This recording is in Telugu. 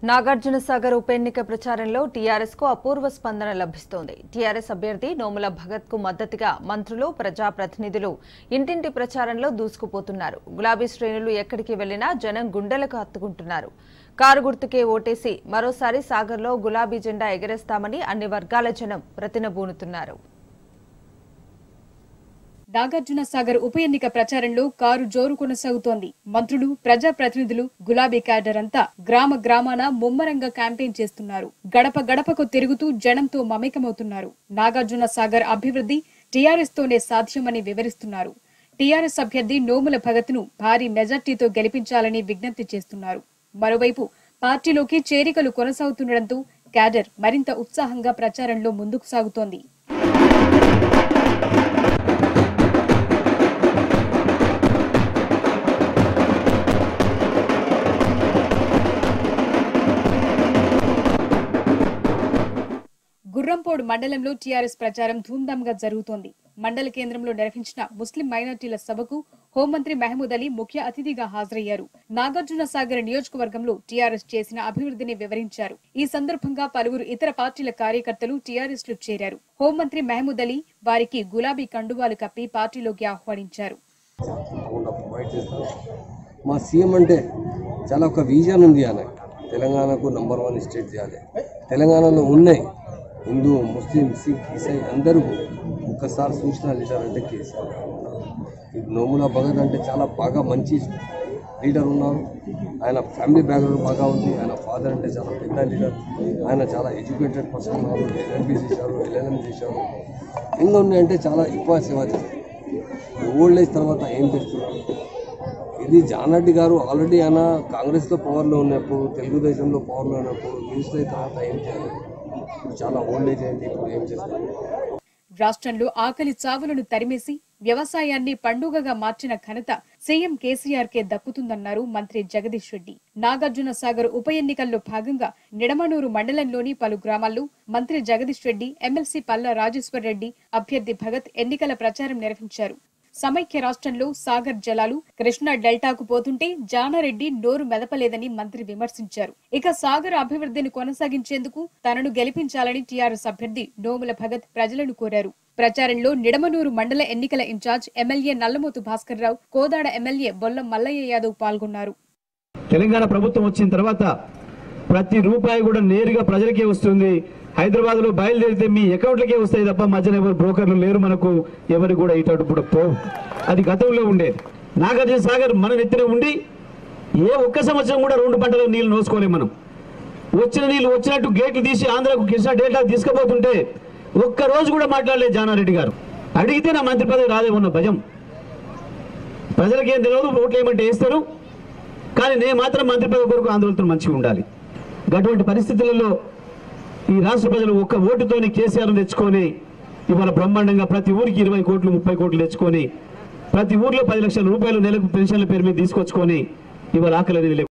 నాగార్జున సాగర్ ఉప ఎన్నిక ప్రచారంలో టీఆర్ఎస్ కు అపూర్వ స్పందన లభిస్తోంది టీఆర్ఎస్ అభ్యర్థి నోముల భగత్ కు మద్దతుగా మంత్రులు ప్రజాప్రతినిధులు ఇంటింటి ప్రచారంలో దూసుకుపోతున్నారు గులాబీ శ్రేణులు ఎక్కడికి వెళ్లినా జనం గుండెలకు హత్తుకుంటున్నారు కారు గుర్తుకే ఓటేసి మరోసారి సాగర్లో గులాబీ జెండా ఎగరేస్తామని అన్ని వర్గాల జనం ప్రతినబూనుతున్నారు నాగార్జున సాగర్ ఉప ఎన్నిక ప్రచారంలో కారు జోరు కొనసాగుతోంది మంత్రులు ప్రజాప్రతినిధులు గులాబీ క్యాడర్ అంతా గ్రామ గ్రామాన ముమ్మరంగా క్యాంపెయిన్ చేస్తున్నారు గడప గడపకు తిరుగుతూ జనంతో మమేకమవుతున్నారు నాగార్జున సాగర్ అభివృద్ధి టీఆర్ఎస్ తోనే సాధ్యమని వివరిస్తున్నారు టీఆర్ఎస్ అభ్యర్థి నోముల భగత్ ను భారీ మెజార్టీతో గెలిపించాలని విజ్ఞప్తి చేస్తున్నారు మరోవైపు పార్టీలోకి చేరికలు కొనసాగుతుండటంతో క్యాడర్ మరింత ఉత్సాహంగా ప్రచారంలో ముందుకు సాగుతోంది గుర్రంపోడు మండలంలో టీఆర్ఎస్ ప్రచారం ధూమ్ధాంగా జరుగుతోంది మండల కేంద్రంలో నిర్వహించిన ముస్లిం మైనార్టీల సభకు హోంమంత్రి మహమూద్ అలీ ముఖ్య అతిథిగా హాజరయ్యారు నాగార్జున సాగర్ నియోజకవర్గంలో టీఆర్ఎస్ చేసిన అభివృద్ధిని వివరించారు ఈ సందర్భంగా పలువురు ఇతర పార్టీల కార్యకర్తలు టీఆర్ఎస్ లో చేరారు హోంమంత్రి మహమూద్ అలీ వారికి గులాబీ కండువాలు కప్పి పార్టీలోకి ఆహ్వానించారు తప్పకుండా ప్రొవైడ్ చేస్తాను మా సీఎం అంటే చాలా ఒక విజన్ ఉంది ఆయన తెలంగాణకు నంబర్ వన్ స్టేట్ చేయాలి తెలంగాణలో ఉన్నాయి హిందూ ముస్లిం సిక్ ఇసాయి అందరూ ఒక్కసారి సూచన లీడర్ అంటే కేసీఆర్ గారు ఉన్నారు. ఇప్పుడు నోముల భగత్ అంటే చాలా బాగా మంచి లీడర్ ఉన్నారు ఆయన ఫ్యామిలీ బ్యాక్గ్రౌండ్ బాగా ఉంది ఆయన ఫాదర్ అంటే చాలా పెద్ద లీడర్ ఆయన చాలా ఎడ్యుకేటెడ్ పర్సన్ ఉన్నారు ఎల్ఎల్బి చేశారు ఎల్ఎల్ఎం చేశారు ఇంకా ఉన్నాయంటే చాలా ఎక్కువ సేవ చేస్తారు ఓల్డ్ ఏజ్ తర్వాత ఏం చేస్తున్నారు ఇది జానారెడ్డి గారు ఆల్రెడీ ఆయన కాంగ్రెస్లో పవర్లో ఉన్నప్పుడు తెలుగుదేశంలో పవర్లో ఉన్నప్పుడు మినిస్టర్ అయిన తర్వాత ఏం చేయాలి ఇప్పుడు చాలా ఓల్డ్ ఏజ్ అయింది ఇప్పుడు ఏం చేస్తారు రాష్ట్రంలో ఆకలి చావులను తరిమేసి వ్యవసాయాన్ని పండుగగా మార్చిన ఘనత సీఎం కేసీఆర్ కే దక్కుతుందన్నారు మంత్రి జగదీష్ రెడ్డి నాగార్జున సాగర్ ఉప ఎన్నికల్లో భాగంగా నిడమనూరు మండలంలోని పలు గ్రామాల్లో మంత్రి జగదీష్ రెడ్డి ఎమ్మెల్సీ పల్లా రాజేశ్వర్ రెడ్డి అభ్యర్థి భగత్ ఎన్నికల ప్రచారం నిర్వహించారు సమైక్య రాష్ట్రంలో సాగర్ జలాలు కృష్ణా డెల్టాకు పోతుంటే జానారెడ్డి నోరు మెదపలేదని మంత్రి విమర్శించారు ఇక సాగర్ అభివృద్ధిని కొనసాగించేందుకు తనను గెలిపించాలని టీఆర్ఎస్ అభ్యర్థి నోముల భగత్ ప్రజలను కోరారు ప్రచారంలో నిడమనూరు మండల ఎన్నికల incharge MLA Nallamothu Bhaskar Rao Kodada MLA Bollam Mallaiah Yadav పాల్గొన్నారు తెలంగాణ ప్రభుత్వం వచ్చిన తర్వాత ప్రతి రూపాయి కూడా నేరుగా ప్రజలకే వస్తుంది హైదరాబాద్ లో బయలుదేరితే మీ అకౌంట్లకే వస్తాయి తప్ప మధ్యన ఎవరు బ్రోకర్లు లేరు మనకు ఎవరు కూడా ఇటు కూడా పోవు అది గతంలో ఉండేది నాగార్జున సాగర్ మన నెత్తిన ఉండి ఏ ఒక్క సంవత్సరం కూడా రెండు పంటల నీళ్లు నోసుకోలేము మనం వచ్చిన నీళ్లు వచ్చినట్టు గేట్లు తీసి ఆంధ్రకు కృష్ణా డేటా తీసుకుపోతుంటే ఒక్క రోజు కూడా మాట్లాడలేదు జానారెడ్డి గారు అడిగితే నా మంత్రి పదవి రాదేమన్న భజం ప్రజలకేం తెలియదు ఓట్లు ఏమంటే వేస్తారు కానీ నేను మాత్రం మంత్రి పదవి కొరకు ఆందోళనతో మంచిగా ఉండాలి అటువంటి పరిస్థితులలో ఈ రాష్ట్ర ప్రజలు ఒక్క ఓటుతోని కేసీఆర్ తెచ్చుకొని ఇవాళ బ్రహ్మాండంగా ప్రతి ఊరికి ఇరవై కోట్లు ముప్పై కోట్లు తెచ్చుకొని ప్రతి ఊర్లో పది లక్షల రూపాయలు నెలకు పెన్షన్ల పేరు మీద తీసుకొచ్చుకొని ఇవాళ ఆకలి అనేది లేకుండా